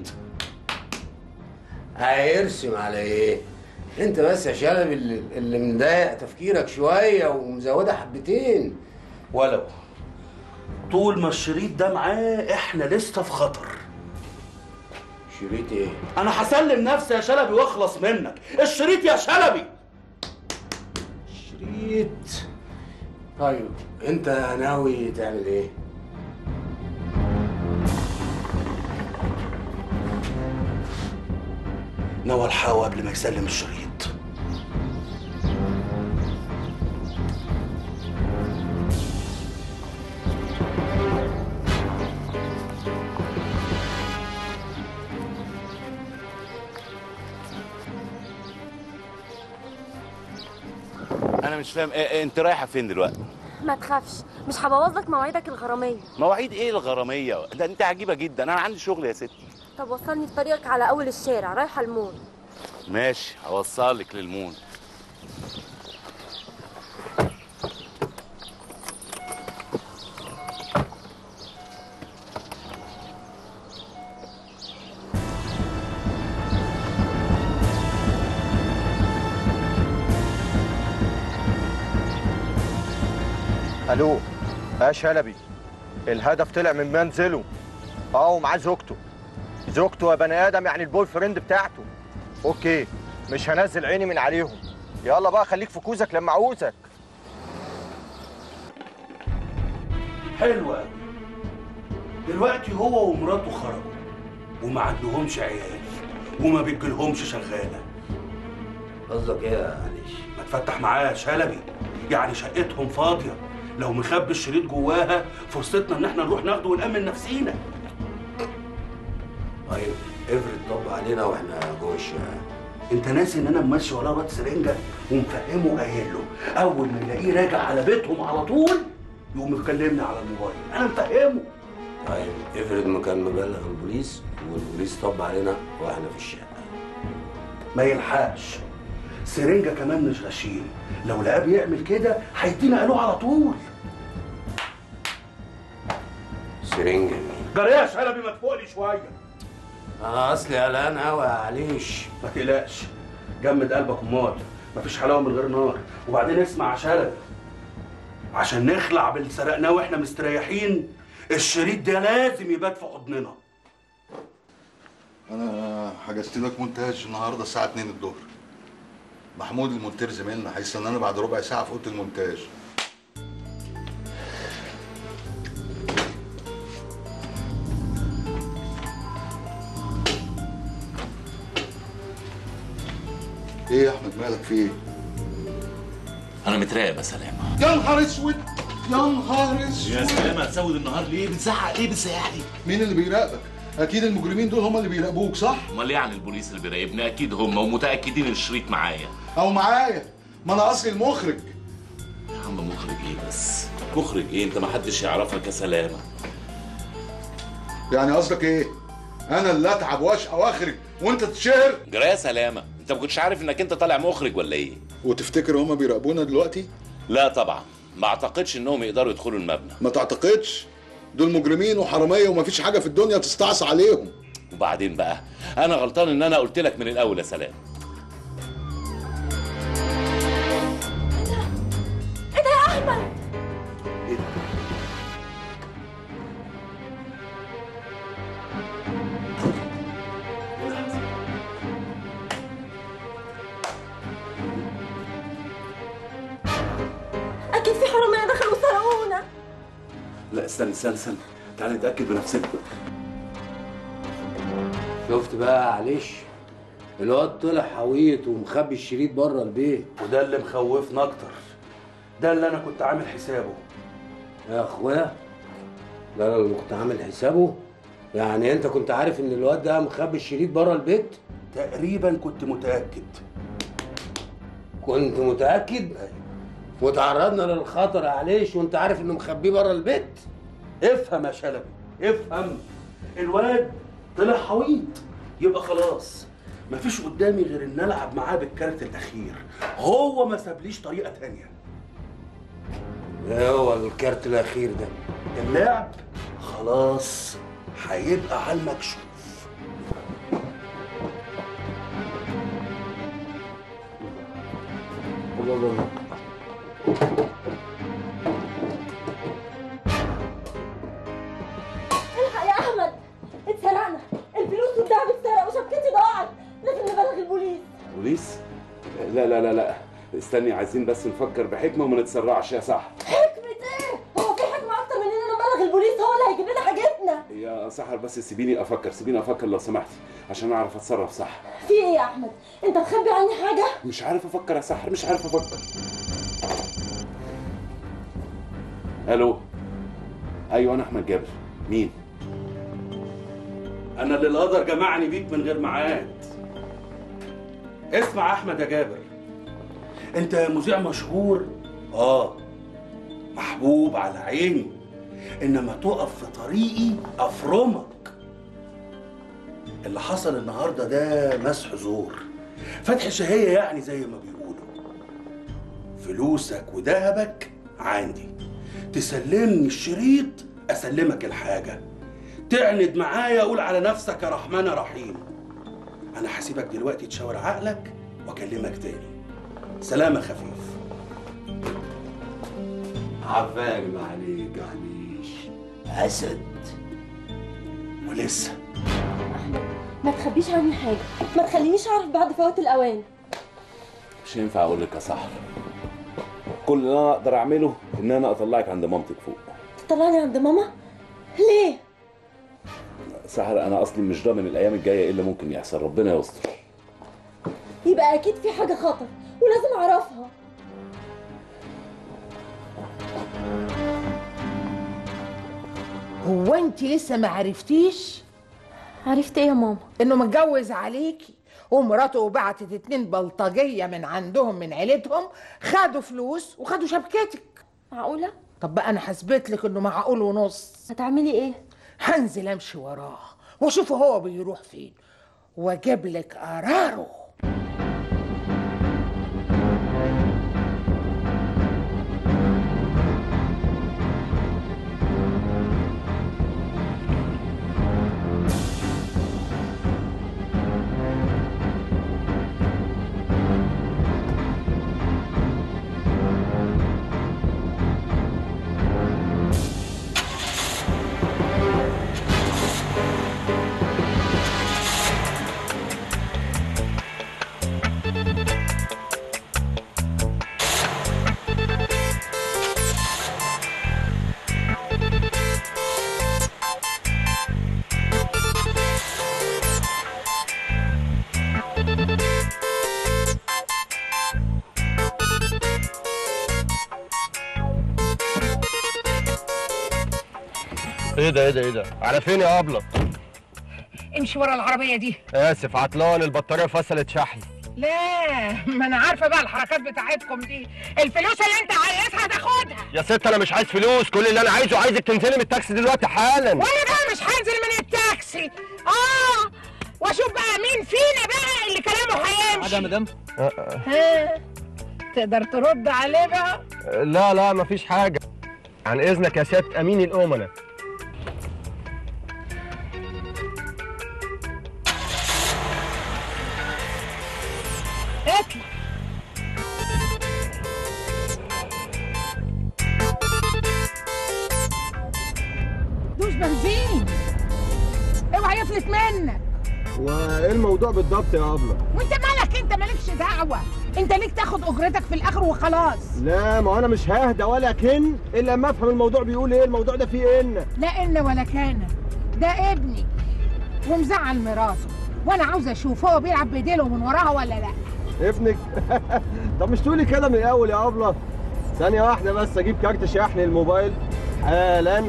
Speaker 8: هيرسم على ايه؟ انت بس يا شلبي اللي, اللي مضايق تفكيرك شوية ومزودة حبتين
Speaker 3: ولو طول ما الشريط ده معاه احنا لسه في خطر
Speaker 8: شريط ايه؟
Speaker 3: انا هسلم نفسي يا شلبي واخلص منك الشريط يا شلبي
Speaker 8: شريط طيب انت ناوي تعمل ايه؟
Speaker 3: نوى الحاوة قبل ما يسلم الشريط
Speaker 1: انا مش فاهم إيه إيه انت رايحه فين دلوقتي
Speaker 6: ما تخافش مش هبوظ لك مواعيدك الغراميه
Speaker 1: مواعيد ايه الغراميه ده انت عجيبه جدا انا عندي شغل يا ستي
Speaker 6: طب وصلني في طريقك على اول الشارع رايحه المول
Speaker 1: ماشي هوصلك للمون
Speaker 12: الو يا شلبي الهدف طلع من منزله اه ومعاه زوجته زوجته يا بني ادم يعني البوي فريند بتاعته اوكي مش هنزل عيني من عليهم يلا بقى خليك في كوزك لما اعوزك
Speaker 3: حلوة أوي. دلوقتي هو ومراته خرجوا وما عندهمش عيال وما بيجيلهمش شغالة
Speaker 8: قصدك ايه يا معلش؟
Speaker 3: ما تفتح معاه يا شلبي يعني شقتهم فاضية لو مخبي الشريط جواها فرصتنا ان احنا نروح ناخده ونأمن نفسينا
Speaker 8: طيب افرض طب علينا واحنا جوه الشقة
Speaker 3: انت ناسي ان انا ماشي وراه واد سرنجة ومفهمه قايل له اول ما يلاقيه راجع على بيتهم على طول يقوم يكلمني على الموبايل انا مفهمه
Speaker 8: طيب افرض ما كان مبلغ البوليس والبوليس طب علينا واحنا في الشقة
Speaker 3: ما يلحقش سرنجة كمان مش غشيم لو لقاه بيعمل كده هيدينا قالوه على طول
Speaker 8: سرنجة
Speaker 3: جري يا شلبي ما تفوقلي شويه
Speaker 8: انا اصلي قلقان قوي يا عليش
Speaker 3: ما تقلقش جمد قلبك امال مفيش حلاوه من غير نار وبعدين اسمع يا شلبي عشان نخلع باللي سرقناه واحنا مستريحين الشريط ده لازم يبات في حضننا
Speaker 7: انا حجزت لك مونتاج النهارده الساعه 2 الظهر محمود المونتير زميلنا هيستنانا بعد ربع ساعه في اوضه المونتاج ايه يا احمد مالك في ايه
Speaker 1: انا متراقب يا سلام
Speaker 7: يا نهار اسود يا نهار اسود
Speaker 1: يا سلام هتسود النهار ليه بتزعق ليه بتزعق لي
Speaker 7: مين اللي بيراقبك اكيد المجرمين دول هم اللي بيراقبوك صح
Speaker 1: امال ليه عن البوليس اللي بيراقبني اكيد هم ومتاكدين الشريط معايا
Speaker 7: او معايا ما انا اصلي المخرج
Speaker 1: يا عم مخرج ايه بس مخرج ايه انت ما حدش يعرفك يا سلامه
Speaker 7: يعني قصدك ايه انا اللي اتعب واشقى واخرج وانت تتشهر
Speaker 1: جرى يا سلامه انت ما كنتش عارف انك انت طالع مخرج ولا ايه
Speaker 7: وتفتكر هما بيراقبونا دلوقتي
Speaker 1: لا طبعا ما اعتقدش انهم يقدروا يدخلوا المبنى
Speaker 7: ما تعتقدش دول مجرمين وحراميه ومفيش حاجه في الدنيا تستعصى عليهم
Speaker 1: وبعدين بقى انا غلطان ان انا قلت لك من الاول يا سلام
Speaker 6: ايه ده يا احمد
Speaker 3: لا استنى استنى استنى تعالى نتاكد بنفسنا
Speaker 8: شفت بقى معلش الواد طلع حويط ومخبي الشريط بره البيت
Speaker 3: وده اللي مخوفنا اكتر ده اللي انا كنت عامل حسابه
Speaker 8: يا اخويا ده انا اللي كنت عامل حسابه يعني انت كنت عارف ان الواد ده مخبي الشريط بره البيت
Speaker 3: تقريبا كنت متاكد
Speaker 8: كنت متاكد وتعرضنا للخطر عليش وانت عارف انه مخبيه بره البيت
Speaker 3: افهم يا شلبي افهم الواد طلع حويط يبقى خلاص مفيش قدامي غير ان العب معاه بالكارت الاخير هو ما سابليش طريقه تانية
Speaker 8: ايه هو الكارت الاخير ده
Speaker 3: اللعب خلاص هيبقى على المكشوف
Speaker 8: الله الله
Speaker 6: الحق يا احمد اتسرقنا الفلوس والدهب اتسرق وشبكتي ضاعت لازم نبلغ البوليس
Speaker 1: بوليس لا لا لا لا استني عايزين بس نفكر بحكمه وما نتسرعش يا صح
Speaker 6: حكمة ايه؟ هو في حكمة أكتر من إننا نبلغ البوليس هو اللي هيجيب لنا حاجتنا
Speaker 1: يا سحر بس سيبيني افكر سيبيني افكر لو سمحتي عشان اعرف اتصرف صح
Speaker 6: في إيه يا أحمد؟ أنت مخبي عني حاجة؟
Speaker 1: مش عارف افكر يا سحر مش عارف افكر الو ايوه انا احمد جابر مين
Speaker 3: انا اللي القدر جمعني بيك من غير ميعاد اسمع يا احمد يا جابر انت مذيع مشهور اه محبوب على عيني انما تقف في طريقي افرمك اللي حصل النهارده ده مسح زور فتح شهيه يعني زي ما بيقولوا فلوسك وذهبك عندي تسلمني الشريط اسلمك الحاجه تعند معايا اقول على نفسك يا رحمن يا رحيم انا هسيبك دلوقتي تشاور عقلك واكلمك تاني سلامة خفيف
Speaker 8: عفاك عليك عليش اسد
Speaker 3: ولسه
Speaker 6: ما تخبيش عني حاجة ما تخلينيش أعرف بعد فوات الأوان
Speaker 1: مش هينفع اقول لك يا سحر كل اللي انا اقدر اعمله ان انا اطلعك عند مامتك فوق
Speaker 6: تطلعني عند ماما؟ ليه؟
Speaker 1: سحر انا اصلي مش ضامن الايام الجايه ايه اللي ممكن يحصل ربنا يستر
Speaker 6: يبقى أكيد في حاجة خطر ولازم أعرفها
Speaker 5: هو انت لسه ما عرفتيش
Speaker 6: عرفت ايه يا ماما
Speaker 5: انه متجوز عليكي ومراته بعتت اتنين بلطجيه من عندهم من عيلتهم خدوا فلوس وخدوا شبكتك
Speaker 6: معقولة؟
Speaker 5: طب بقى انا حسبت لك انه معقول ونص
Speaker 6: هتعملي ايه؟
Speaker 5: هنزل امشي وراه واشوفه هو بيروح فين واجيب لك قراره
Speaker 12: ايه ده ايه ده ايه ده على فين يا ابله
Speaker 5: امشي ورا العربيه دي
Speaker 12: اسف عطلان البطاريه فصلت شحن
Speaker 5: لا ما انا عارفه بقى الحركات بتاعتكم دي الفلوس اللي انت عايزها تاخدها
Speaker 12: يا ست انا مش عايز فلوس كل اللي انا عايزه عايزك تنزلي من التاكسي دلوقتي حالا
Speaker 5: وانا بقى مش هنزل من التاكسي اه واشوف بقى مين فينا بقى اللي كلامه هيمشي
Speaker 9: يا مدام
Speaker 5: ها تقدر ترد عليه بقى
Speaker 12: لا لا مفيش حاجه عن اذنك يا ست امين الامناء
Speaker 5: اطلع دوس بنزين اوعى يفلت منك
Speaker 12: وايه الموضوع بالضبط يا ابله
Speaker 5: وانت مالك انت مالكش دعوه انت ليك تاخد اجرتك في الاخر وخلاص
Speaker 12: لا ما انا مش ههدى ولا كن الا لما افهم الموضوع بيقول ايه الموضوع ده فيه ايه إن.
Speaker 5: لا ان ولا كان ده ابني ومزعل ميراثه وانا عاوزه اشوف هو بيلعب بايديله من وراها ولا لا
Speaker 12: ابنك طب مش تقولي كده من الاول يا ابله ثانيه واحده بس اجيب كارت شحن الموبايل حالا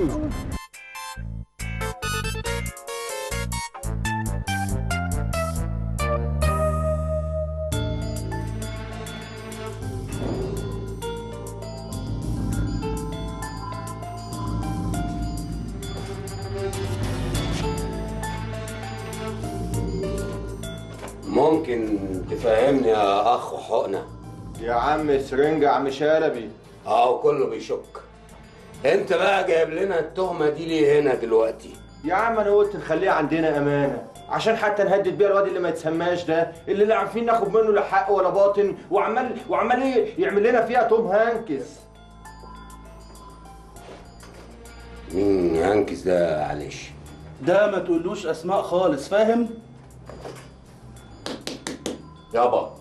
Speaker 8: ممكن تفهمني يا اخ حقنه
Speaker 12: يا عم سرنجة عم شلبي
Speaker 8: اه كله بيشك انت بقى جايب لنا التهمه دي ليه هنا دلوقتي
Speaker 12: يا عم انا قلت نخليها عندنا امانه عشان حتى نهدد بيها الواد اللي ما يتسماش ده اللي لا عارفين ناخد منه لا حق ولا باطن وعمال وعمال ايه يعمل لنا فيها توم هانكس
Speaker 8: مين هانكس ده معلش
Speaker 3: ده ما تقولوش اسماء خالص فاهم
Speaker 8: يابا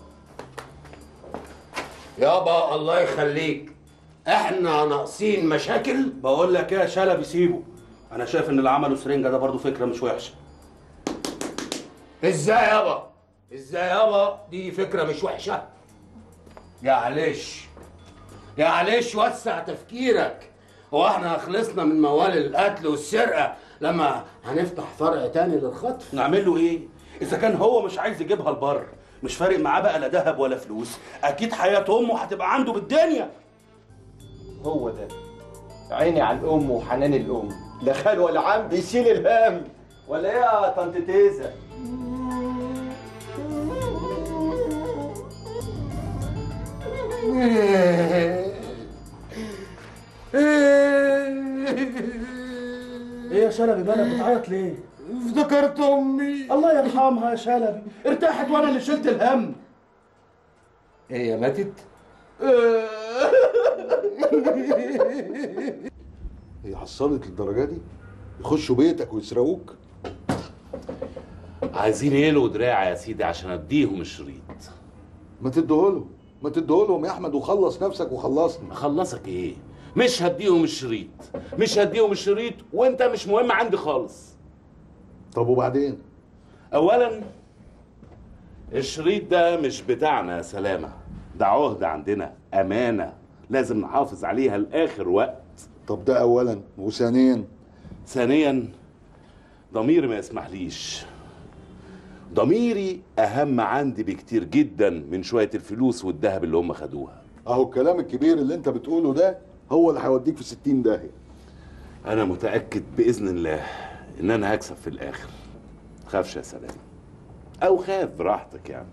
Speaker 8: يابا الله يخليك احنا ناقصين مشاكل
Speaker 3: بقول لك ايه يا شلبي سيبه انا شايف ان اللي عمله سرنجة ده برضو فكره مش وحشه
Speaker 8: ازاي يابا ازاي يابا دي فكره مش وحشه معلش معلش وسع تفكيرك هو احنا خلصنا من موال القتل والسرقه لما هنفتح فرع تاني للخطف
Speaker 3: نعمل له ايه اذا كان هو مش عايز يجيبها البر مش فارق معاه بقى لا ذهب ولا فلوس اكيد حياه امه هتبقى عنده بالدنيا
Speaker 12: هو ده عيني على الام وحنان الام لا خال ولا عم بيشيل الهم ولا ايه يا طنط تيزه
Speaker 3: ايه يا شلبي مالك بتعيط ليه
Speaker 8: افتكرت امي
Speaker 3: الله يرحمها يا شلبي ارتاحت وانا اللي شلت الهم
Speaker 8: ايه يا ماتت
Speaker 7: هي حصلت للدرجه دي يخشوا بيتك ويسرقوك
Speaker 1: عايزين يلوا دراع يا سيدي عشان اديهم الشريط
Speaker 7: ما تديهولهم ما تديهولهم يا احمد وخلص نفسك وخلصني
Speaker 1: اخلصك ايه مش هديهم الشريط مش هديهم الشريط وانت مش مهم عندي خالص
Speaker 7: طب وبعدين
Speaker 1: اولا الشريط ده مش بتاعنا يا سلامه ده عهد عندنا امانه لازم نحافظ عليها لاخر وقت
Speaker 7: طب ده اولا وثانيا
Speaker 1: ثانيا ضميري ما يسمحليش ضميري اهم عندي بكتير جدا من شويه الفلوس والذهب اللي هم خدوها
Speaker 7: اهو الكلام الكبير اللي انت بتقوله ده هو اللي هيوديك في 60 داهيه
Speaker 1: انا متاكد باذن الله ان انا هكسب في الاخر خافش يا سلام او خاف براحتك يعني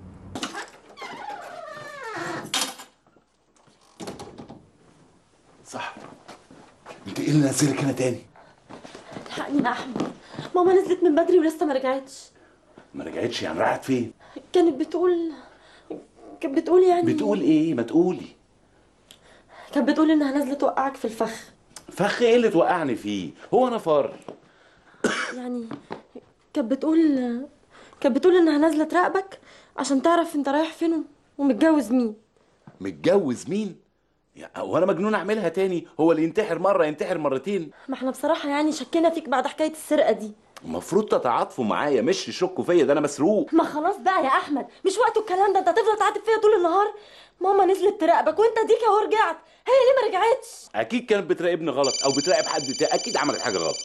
Speaker 13: صح انت ايه اللي نزلك هنا تاني
Speaker 6: الحقني يا احمد ماما نزلت من بدري ولسه ما رجعتش
Speaker 1: ما رجعتش يعني راحت فين
Speaker 6: كانت بتقول كانت بتقول يعني
Speaker 1: بتقول ايه ما تقولي
Speaker 6: كانت بتقول انها نازله توقعك في الفخ
Speaker 1: فخ ايه اللي توقعني فيه هو انا فار
Speaker 6: يعني كانت بتقول كانت بتقول انها نازله تراقبك عشان تعرف انت رايح فين ومتجوز مين
Speaker 1: متجوز مين يا- هو انا مجنون اعملها تاني هو اللي ينتحر مره ينتحر مرتين
Speaker 6: ما احنا بصراحه يعني شكينا فيك بعد حكايه السرقه دي
Speaker 1: المفروض تتعاطفوا معايا مش تشكوا فيا ده انا مسروق
Speaker 6: ما خلاص بقى يا احمد مش وقته الكلام ده انت هتفضل تعاتب فيا طول النهار ماما نزلت تراقبك وانت ديك اهو رجعت هي ليه ما رجعتش
Speaker 1: اكيد كانت بتراقبني غلط او بتراقب حد تاني اكيد عملت حاجه غلط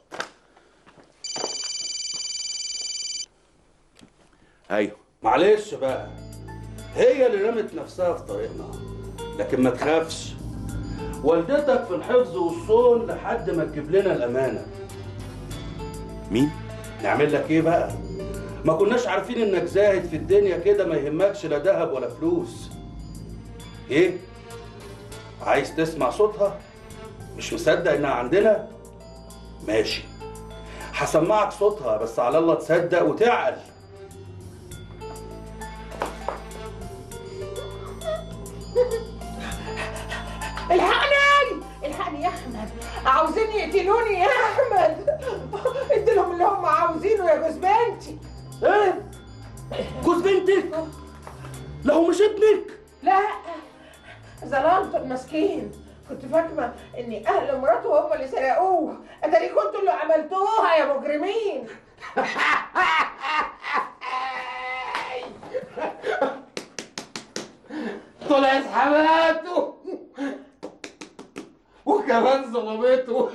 Speaker 1: ايوه
Speaker 3: معلش بقى هي اللي رمت نفسها في طريقنا لكن ما تخافش والدتك في الحفظ والصون لحد ما تجيب لنا الامانه
Speaker 1: مين
Speaker 3: نعمل لك ايه بقى ما كناش عارفين انك زاهد في الدنيا كده ما يهمكش لا ذهب ولا فلوس ايه عايز تسمع صوتها مش مصدق انها عندنا ماشي هسمعك صوتها بس على الله تصدق وتعقل
Speaker 5: الحقني الحقني يا احمد عاوزين يقتلوني يا احمد اديلهم اللي هم عاوزينه يا جوز بنتي
Speaker 3: ايه جوز بنتك لا هو مش ابنك
Speaker 5: لا ان اهل مراته هم اللي سرقوه اتاري كنتوا اللي عملتوها يا مجرمين
Speaker 8: طلعت حماته وكمان ظلمته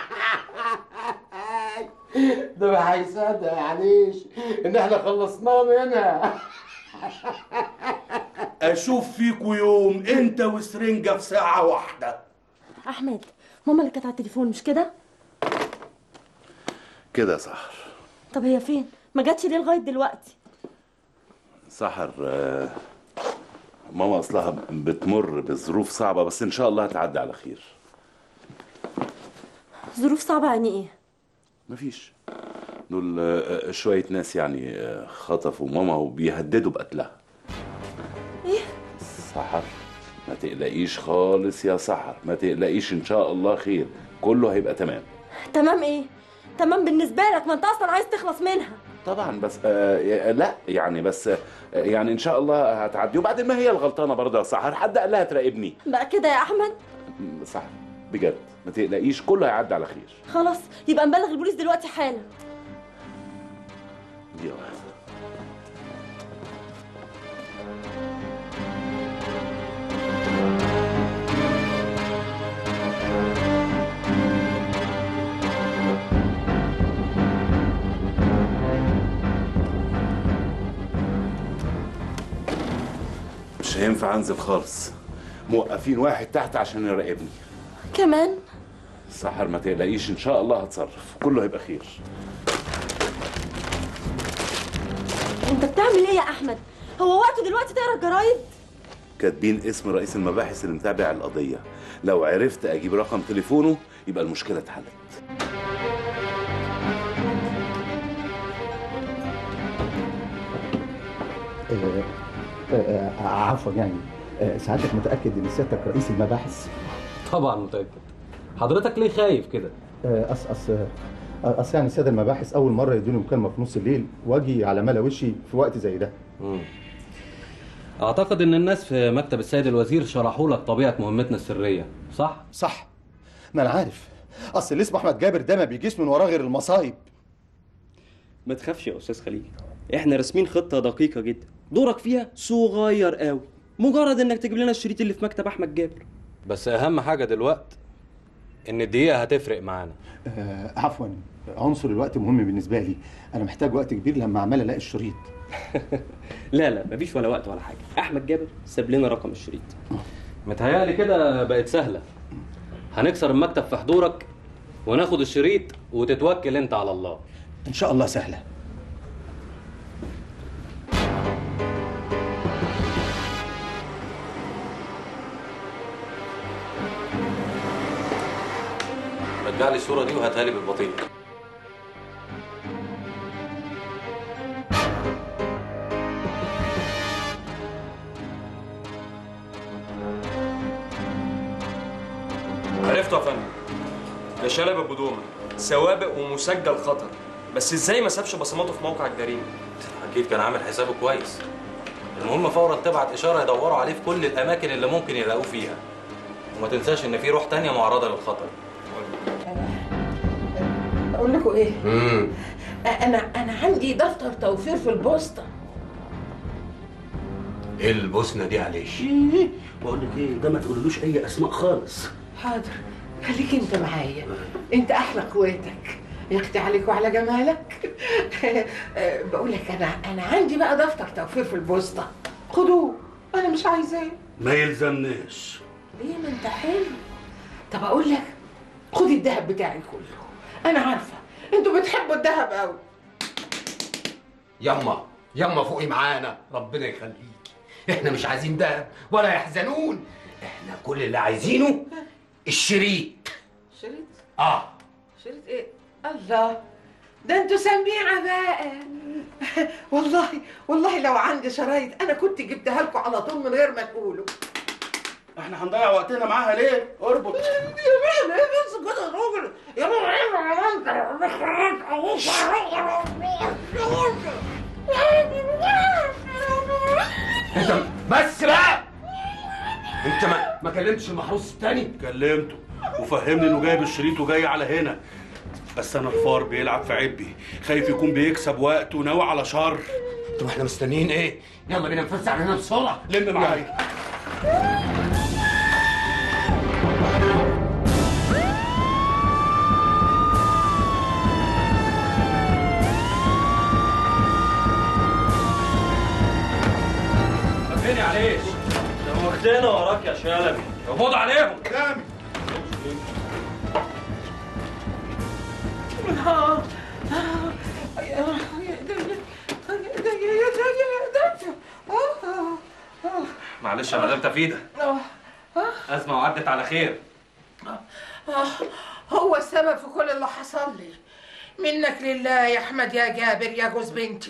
Speaker 8: ده ما هيصدق معلش ان احنا خلصناه منها
Speaker 3: اشوف فيكوا يوم انت وسرنجه في ساعه واحده
Speaker 6: احمد ماما اللي كانت على التليفون مش كده
Speaker 1: كده يا سحر
Speaker 6: طب هي فين ما جاتش ليه لغايه دلوقتي
Speaker 1: سحر آه، ماما اصلها بتمر بظروف صعبه بس ان شاء الله هتعدي على خير
Speaker 6: ظروف صعبه يعني ايه
Speaker 1: مفيش دول آه، شويه ناس يعني آه، خطفوا ماما وبيهددوا بقتلها
Speaker 6: ايه
Speaker 1: سحر ما تقلقيش خالص يا سحر ما تقلقيش ان شاء الله خير كله هيبقى تمام
Speaker 6: تمام ايه تمام بالنسبه لك ما انت اصلا عايز تخلص منها
Speaker 1: طبعا بس آه لا يعني بس آه يعني ان شاء الله هتعدي وبعدين ما هي الغلطانه برضه يا سحر حد قال لها تراقبني
Speaker 6: بقى كده يا احمد
Speaker 1: م- سحر بجد ما تقلقيش كله هيعدي على خير
Speaker 6: خلاص يبقى نبلغ البوليس دلوقتي حالا
Speaker 1: دي واحدة. مش هينفع انزل خالص موقفين واحد تحت عشان يراقبني
Speaker 6: كمان
Speaker 1: سحر ما تقلقيش ان شاء الله هتصرف كله هيبقى خير
Speaker 6: انت بتعمل ايه يا احمد هو وقته دلوقتي تقرا الجرايد
Speaker 1: كاتبين اسم رئيس المباحث اللي متابع القضية لو عرفت أجيب رقم تليفونه يبقى المشكلة اتحلت
Speaker 4: آه، آه، آه، عفوا يعني آه، سعادتك متاكد ان سيادتك رئيس المباحث
Speaker 9: طبعا متاكد حضرتك ليه خايف كده
Speaker 4: آه، أص أص آه، أصل يعني السادة المباحث أول مرة يدوني مكالمة في نص الليل وأجي على ملا وشي في وقت زي ده.
Speaker 9: مم. اعتقد ان الناس في مكتب السيد الوزير شرحوا لك طبيعه مهمتنا السريه صح
Speaker 4: صح ما أنا عارف أصل اللي اسمه أحمد جابر ده ما بيجيش من وراه غير المصايب.
Speaker 10: ما تخافش يا استاذ خليل احنا راسمين خطه دقيقه جدا دورك فيها صغير قوي مجرد انك تجيب لنا الشريط اللي في مكتب احمد جابر
Speaker 9: بس اهم حاجه دلوقتي ان الدقيقه هتفرق معانا
Speaker 4: آه عفوا عنصر الوقت مهم بالنسبة لي. أنا محتاج وقت كبير لما عمال ألاقي الشريط.
Speaker 10: لا لا مفيش ولا وقت ولا حاجه احمد جابر ساب لنا رقم الشريط
Speaker 9: متهيألي كده بقت سهله هنكسر المكتب في حضورك وناخد الشريط وتتوكل انت على الله
Speaker 4: إن شاء الله سهلة.
Speaker 9: رجع لي الصوره دي وهاتها لي بالبطيء
Speaker 14: عرفته يا فندم ده شلب ابو دومه سوابق ومسجل خطر بس ازاي ما سابش بصماته في موقع الجريمه
Speaker 9: اكيد كان عامل حسابه كويس المهم فورا تبعت اشاره يدوروا عليه في كل الاماكن اللي ممكن يلاقوه فيها وما تنساش ان في روح تانية معرضه للخطر
Speaker 5: اقول لكم ايه
Speaker 8: امم
Speaker 5: انا انا عندي دفتر توفير في البوسطه
Speaker 8: ايه البوسنه دي عليش
Speaker 3: بقول لك ايه ده ما تقولولوش اي اسماء خالص
Speaker 5: حاضر خليك انت معايا انت احلى اخواتك يا اختي عليك وعلى جمالك بقول لك انا انا عندي بقى دفتر توفير في البوسطه خدوه انا مش عايزاه
Speaker 3: ما يلزمناش
Speaker 5: ليه ما انت حلو طب اقول لك خد الذهب بتاعي كله انا عارفه انتوا بتحبوا الذهب قوي
Speaker 8: يما يما فوقي معانا ربنا يخليكي احنا مش عايزين دهب ولا يحزنون احنا كل اللي عايزينه الشريط
Speaker 5: شريط
Speaker 8: اه
Speaker 5: شريط ايه الله ده انتوا سميعه بقى والله والله لو عندي شرايط انا كنت جبتها لكم على طول من غير ما تقولوا
Speaker 3: احنا هنضيع وقتنا معاها ليه؟ اربط
Speaker 5: يا مان ايه بس كده يا راجل يا
Speaker 8: انت بس بقى انت ما ما كلمتش المحروس التاني
Speaker 3: كلمته وفهمني انه جايب الشريط وجاي على هنا بس انا الفار بيلعب في عبي خايف يكون بيكسب وقت وناوي على شر
Speaker 8: طب احنا مستنيين ايه؟ يلا بينا نفسح هنا بسرعه
Speaker 3: لم معايا
Speaker 14: فين عليك ده واخدينا وراك يا شلبي اقبض عليهم
Speaker 3: كامل
Speaker 14: معلش يا مدام تفيدة أزمة وعدت على خير
Speaker 5: هو السبب في كل اللي حصل لي منك لله يا احمد يا جابر يا جوز بنتي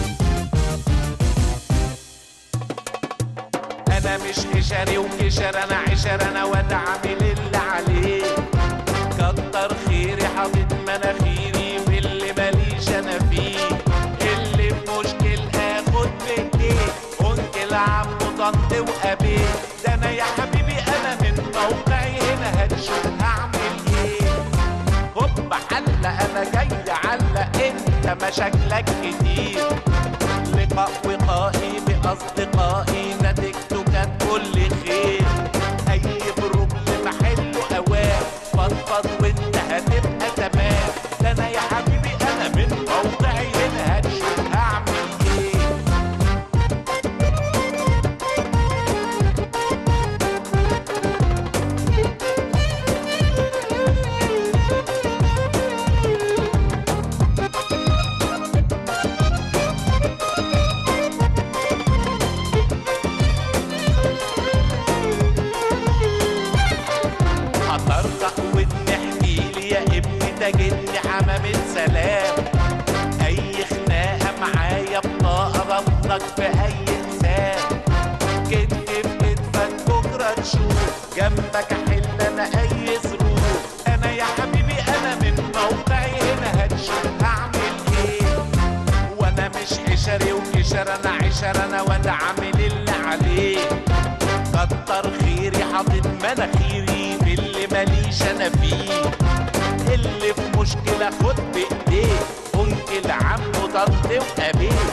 Speaker 15: انا مش قشري وكشر انا عشر انا واد عامل اللي عليه كتر خيري حاطط مناخيري في اللي ماليش انا فيه اللي في مشكل اخد بايديه انكل عم طنط وابيه ده انا يا حبيبي انا من موقعي هنا هتشوف هعمل ايه هوب علق انا جاي علق انت مشاكلك كتير لقاء وقائي باصدقائي نتيجته كانت كل خير اي بروبلم حله اوام فضفض وانت هتبقى تمام ده انا يا حبيبي انا من موقعي هنا هتشوف هعمل ايه هطرطق وتحكي لي يا ابني ده جدي حمامة سلام اي خناقه معايا بطاقه بطنك في اي انسان كتف في كتفك بكره تشوف جنبك احل انا اي ظروف انا يا حبيبي انا من موقعي هنا هتشوف هعمل ايه وانا مش حشري وكشر انا عشر انا وانا عامل اللي عليه كتر خيري حاطط مناخيري في اللي ماليش انا فيه اللي في مشكله خد بايديه انكل عمه طنط وابيه